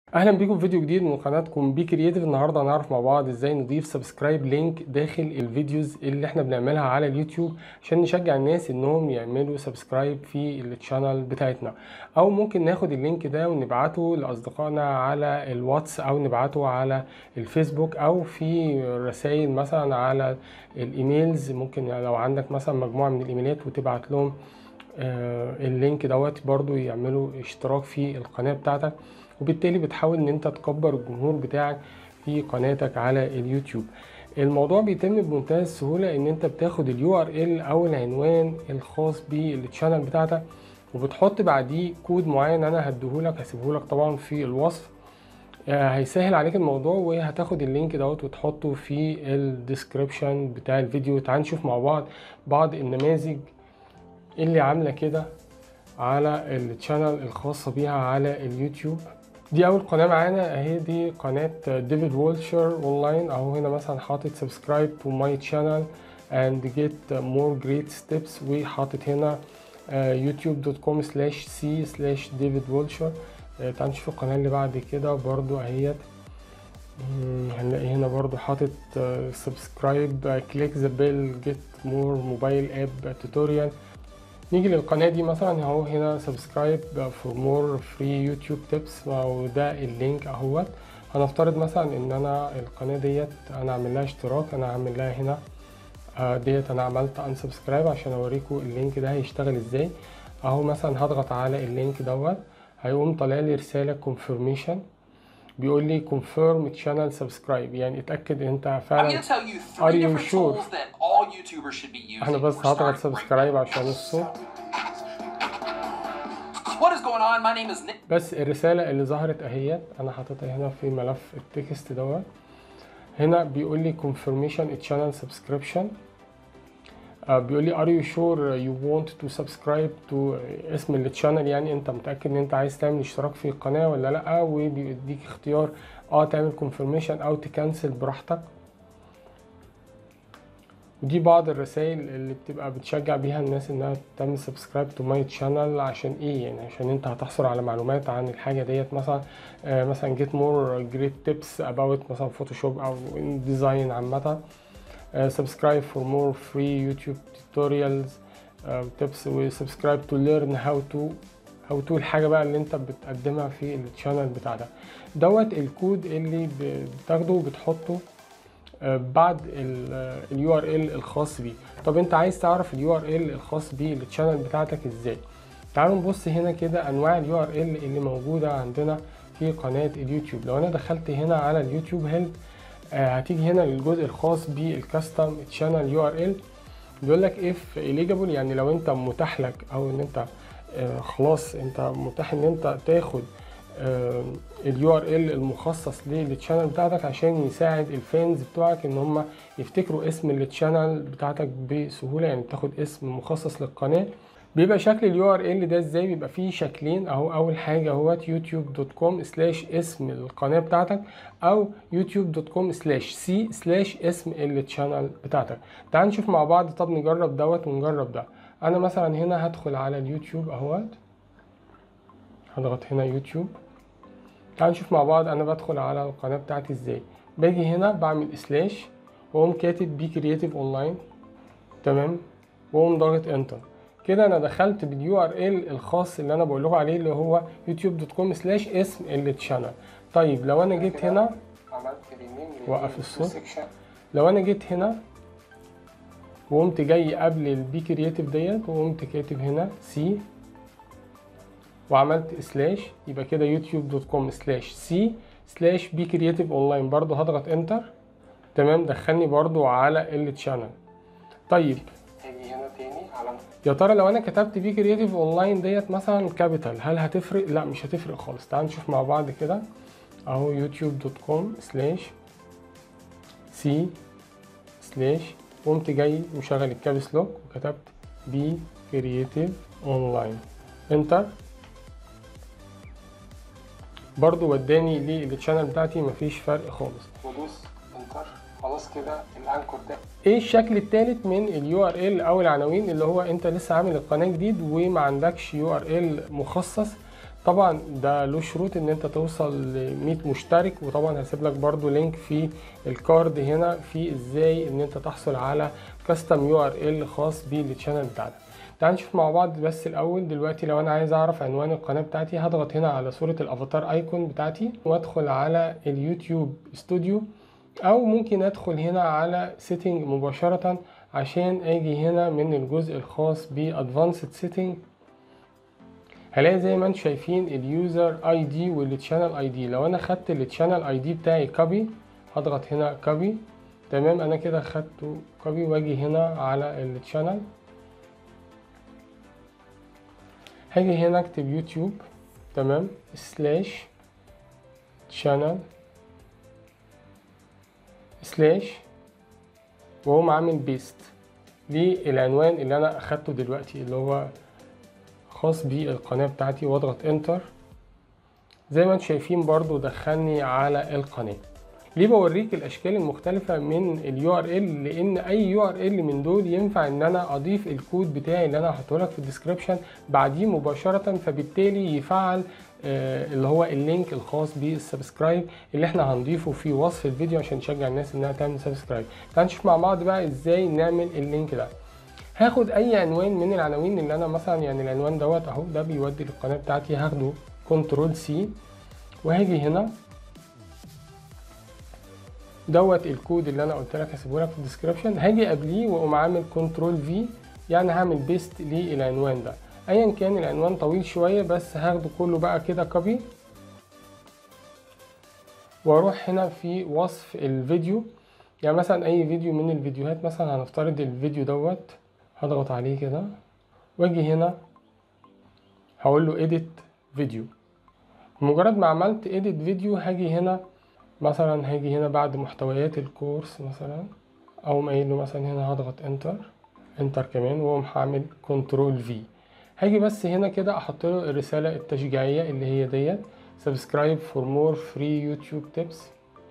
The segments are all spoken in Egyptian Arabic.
اهلا بيكم في فيديو جديد من قناتكم بي كرييتيف النهارده هنعرف مع بعض ازاي نضيف سبسكرايب لينك داخل الفيديوز اللي احنا بنعملها على اليوتيوب عشان نشجع الناس انهم يعملوا سبسكرايب في التشانل بتاعتنا او ممكن ناخد اللينك ده ونبعته لاصدقائنا على الواتس او نبعته على الفيسبوك او في رسائل مثلا على الايميلز ممكن لو عندك مثلا مجموعه من الايميلات وتبعت لهم آه، اللينك دوت برضو يعملوا اشتراك في القناه بتاعتك وبالتالي بتحاول ان انت تكبر الجمهور بتاعك في قناتك على اليوتيوب الموضوع بيتم بمنتهى السهولة ان انت بتاخد اليو ار ال او العنوان الخاص بالتشانل بتاعتك وبتحط بعديه كود معين انا هديهولك هسيبهولك طبعا في الوصف آه، هيسهل عليك الموضوع وهتاخد اللينك دوت وتحطه في الديسكريبشن بتاع الفيديو تعال نشوف مع بعض بعض النماذج اللي عاملة كده على التشانل الخاصة بيها على اليوتيوب دي اول قناه معانا اهي دي قناه ديفيد وولشر اونلاين اهو هنا مثلا حاطط سبسكرايب تو ماي تشانل اند جيت مور جريت ستيبس وحاطط هنا يوتيوب دوت كوم سلاش سي سلاش ديفيد وولشر تعال نشوف القناه اللي بعد كده برضو اهيت هنلاقي هنا برضو حاطط سبسكرايب كليك ذا بيل جيت مور موبايل اب توتوريال نيجي للقناة دي مثلا اهو هنا سبسكرايب فور مور فري يوتيوب تيبس وده اللينك اهوت هنفترض مثلا ان انا القناة ديت انا عامل لها اشتراك انا عامل لها هنا ديت انا عملت ان سبسكرايب عشان اوريكم اللينك ده هيشتغل ازاي اهو مثلا هضغط على اللينك دوت هيقوم طالع لي رسالة كونفirmation بيقول لي confirm channel subscribe يعني اتاكد انت فعلا are you sure احنا بس هضغط سبسكرايب عشان الصوت What is going on? My name is Nick. بس الرسالة اللي ظهرت اهيت انا حاططها هنا في ملف التكست دوت هنا بيقول لي confirmation channel subscription آه بيقول لي are you sure you want to subscribe to اسم التشانل يعني انت متأكد ان انت عايز تعمل اشتراك في القناة ولا لا وبيديك اختيار اه تعمل confirmation او تكنسل براحتك ودي بعض الرسائل اللي بتبقى بتشجع بيها الناس انها تعمل سبسكرايب تو ماي تشانل عشان ايه يعني عشان انت هتحصل على معلومات عن الحاجه ديت مثلا آه مثلا جيت مور جريت تيبس اباوت مثلا فوتوشوب او ديزاين عامه سبسكرايب فور مور فري يوتيوب توتوريالز تيبس وسبسكرايب تو ليرن هاو تو هاو تو الحاجه بقى اللي انت بتقدمها في التشانل بتاعتك دوت الكود اللي بتاخده وبتحطه بعد اليو ار ال الخاص بيه طب انت عايز تعرف اليو ار ال الخاص بيه للشانل بتاعتك ازاي تعالوا نبص هنا كده انواع اليو ار ال اللي موجوده عندنا في قناه اليوتيوب لو انا دخلت هنا على اليوتيوب هيلب آه هتيجي هنا للجزء الخاص بالكاستم تشانل يو ار ال بيقول لك اف اليجابل يعني لو انت متاح لك او ان انت آه خلاص انت متاح ان انت تاخد اليو ار ال المخصص للتشانل بتاعتك عشان يساعد الفانز بتوعك ان هم يفتكروا اسم التشانل بتاعتك بسهوله يعني تاخد اسم مخصص للقناه بيبقى شكل اليو ار ال ده ازاي بيبقى فيه شكلين اهو اول حاجه اهوت يوتيوب دوت كوم سلاش اسم القناه بتاعتك او يوتيوب دوت كوم سلاش سي سلاش اسم التشانل بتاعتك تعال نشوف مع بعض طب نجرب دوت ونجرب ده انا مثلا هنا هدخل على اليوتيوب اهوت هضغط هنا يوتيوب تعال نشوف مع بعض انا بدخل على القناه بتاعتي ازاي باجي هنا بعمل سلاش واقوم كاتب بي كرييتيف اونلاين تمام واقوم ضاغط انتر كده انا دخلت باليو ار ال الخاص اللي انا بقول لكم عليه اللي هو يوتيوب دوت كوم سلاش اسم التشانل طيب لو انا جيت هنا وقف الصوت لو انا جيت هنا وقمت جاي قبل البي كرييتيف ديت وقمت كاتب هنا سي وعملت سلاش يبقى كده يوتيوب دوت كوم سلاش سي سلاش بي كرييتيف اونلاين برضو هضغط انتر تمام دخلني برضو على التشانل طيب هاجي هنا تاني على يا ترى لو انا كتبت بي كرييتيف اونلاين ديت مثلا كابيتال هل هتفرق لا مش هتفرق خالص تعال نشوف مع بعض كده اهو يوتيوب دوت كوم سلاش سي سلاش قمت جاي مشغل الكابس لوك وكتبت بي كرييتيف اونلاين انتر برضو وداني للتشانل بتاعتي مفيش فرق خالص ودوس انتر خلاص كده الانكور ده ايه الشكل الثالث من اليو ار ال او العناوين اللي هو انت لسه عامل القناه جديد وما عندكش يو ار ال مخصص طبعا ده له شروط ان انت توصل ل 100 مشترك وطبعا هسيب لك برضو لينك في الكارد هنا في ازاي ان انت تحصل على كاستم يو ار ال خاص بالتشانل بتاعتك تعال نشوف مع بعض بس الاول دلوقتي لو انا عايز اعرف عنوان القناه بتاعتي هضغط هنا على صوره الافاتار ايكون بتاعتي وادخل على اليوتيوب استوديو او ممكن ادخل هنا على سيتنج مباشره عشان اجي هنا من الجزء الخاص بادفانسد سيتنج هلاقي زي ما انتم شايفين اليوزر اي دي والتشانل اي دي لو انا خدت التشانل اي دي بتاعي كوبي هضغط هنا كوبي تمام انا كده خدته كوبي واجي هنا على التشانل هاجي هنا اكتب يوتيوب تمام سلاش شانل سلاش واقوم عامل بيست للعنوان اللي انا اخدته دلوقتي اللي هو خاص بالقناة بتاعتي واضغط انتر زي ما انتم شايفين برضو دخلني على القناة ليه بوريك الاشكال المختلفة من اليو ار ال لان اي يو ار ال من دول ينفع ان انا اضيف الكود بتاعي اللي انا هحطه لك في الديسكربشن بعديه مباشرة فبالتالي يفعل آه اللي هو اللينك الخاص بالسبسكرايب اللي احنا هنضيفه في وصف الفيديو عشان نشجع الناس انها تعمل سبسكرايب تعال نشوف مع بعض بقى ازاي نعمل اللينك ده هاخد اي عنوان من العناوين اللي انا مثلا يعني العنوان دوت اهو ده بيودي للقناه بتاعتي هاخده كنترول سي وهاجي هنا دوت الكود اللي انا قلت لك هسيبه لك في الديسكربشن هاجي قبليه واقوم عامل كنترول في يعني هعمل بيست للعنوان ده ايا كان العنوان طويل شويه بس هاخده كله بقى كده كوبي واروح هنا في وصف الفيديو يعني مثلا اي فيديو من الفيديوهات مثلا هنفترض الفيديو دوت هضغط عليه كده واجي هنا هقول له edit فيديو مجرد ما عملت edit فيديو هاجي هنا مثلا هاجي هنا بعد محتويات الكورس مثلا اقوم قايل له مثلا هنا هضغط انتر انتر كمان واقوم هعمل كنترول في هاجي بس هنا كده احط له الرساله التشجيعيه اللي هي ديت سبسكرايب فور مور فري يوتيوب تيبس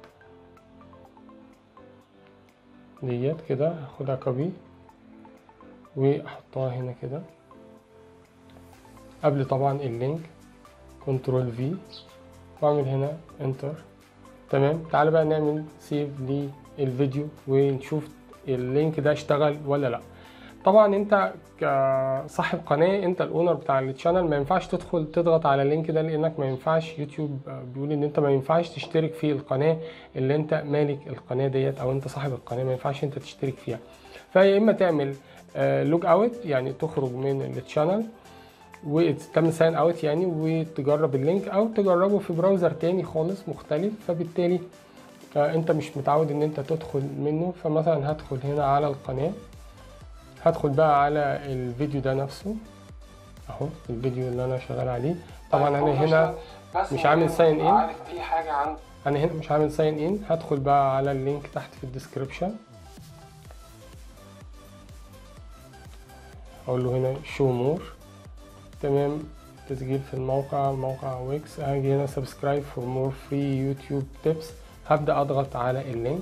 ديت كده هاخدها كوبي واحطها هنا كده قبل طبعا اللينك كنترول في واعمل هنا انتر تمام تعالى بقى نعمل سيف للفيديو ونشوف اللينك ده اشتغل ولا لا طبعا انت كصاحب قناه انت الاونر بتاع الشانل ما ينفعش تدخل تضغط على اللينك ده لانك ما ينفعش يوتيوب بيقول ان انت ما ينفعش تشترك في القناه اللي انت مالك القناه ديت او انت صاحب القناه ما ينفعش انت تشترك فيها فيا اما تعمل لوج اوت يعني تخرج من الشانل وتعمل ساين اوت يعني وتجرب اللينك او تجربه في براوزر تاني خالص مختلف فبالتالي انت مش متعود ان انت تدخل منه فمثلا هدخل هنا على القناه هدخل بقى على الفيديو ده نفسه اهو الفيديو اللي انا شغال عليه طبعا انا هنا مش عامل ساين ان عارف اي حاجه عن انا هنا مش عامل ساين ان هدخل بقى على اللينك تحت في الديسكربشن اقول له هنا شو مور تمام تسجيل في الموقع موقع ويكس هاجي هنا سبسكرايب فور مور فري يوتيوب تيبس هبدا اضغط على اللينك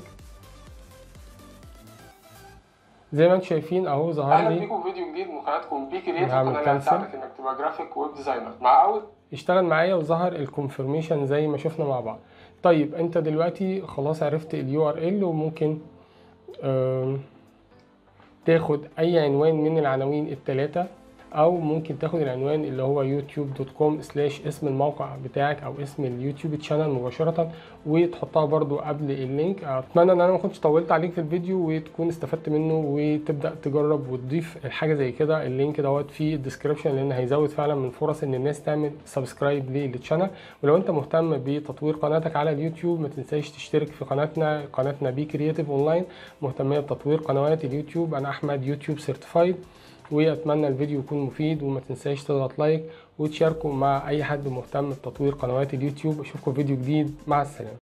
زي ما انتم شايفين اهو ظهر اهلا لي بيكم في فيديو جديد من قناتكم بي كريتيف هعمل القناه اللي cancel. هتساعدك انك تبقى جرافيك ويب ديزاينر مع اول اشتغل معايا وظهر الكونفirmation زي ما شفنا مع بعض طيب انت دلوقتي خلاص عرفت اليو ار ال وممكن آم، تاخد اي عنوان من العناوين الثلاثه او ممكن تاخد العنوان اللي هو يوتيوب دوت كوم سلاش اسم الموقع بتاعك او اسم اليوتيوب تشانل مباشره وتحطها برضو قبل اللينك اتمنى ان انا ما كنتش طولت عليك في الفيديو وتكون استفدت منه وتبدا تجرب وتضيف الحاجه زي كده اللينك دوت في الديسكربشن لان هيزود فعلا من فرص ان الناس تعمل سبسكرايب للتشانل ولو انت مهتم بتطوير قناتك على اليوتيوب ما تنساش تشترك في قناتنا قناتنا بي كرييتيف اونلاين مهتميه بتطوير قنوات اليوتيوب انا احمد يوتيوب سيرتيفايد واتمنى الفيديو يكون مفيد وما تنساش تضغط لايك وتشاركوا مع اي حد مهتم بتطوير قنوات اليوتيوب اشوفكم فيديو جديد مع السلامه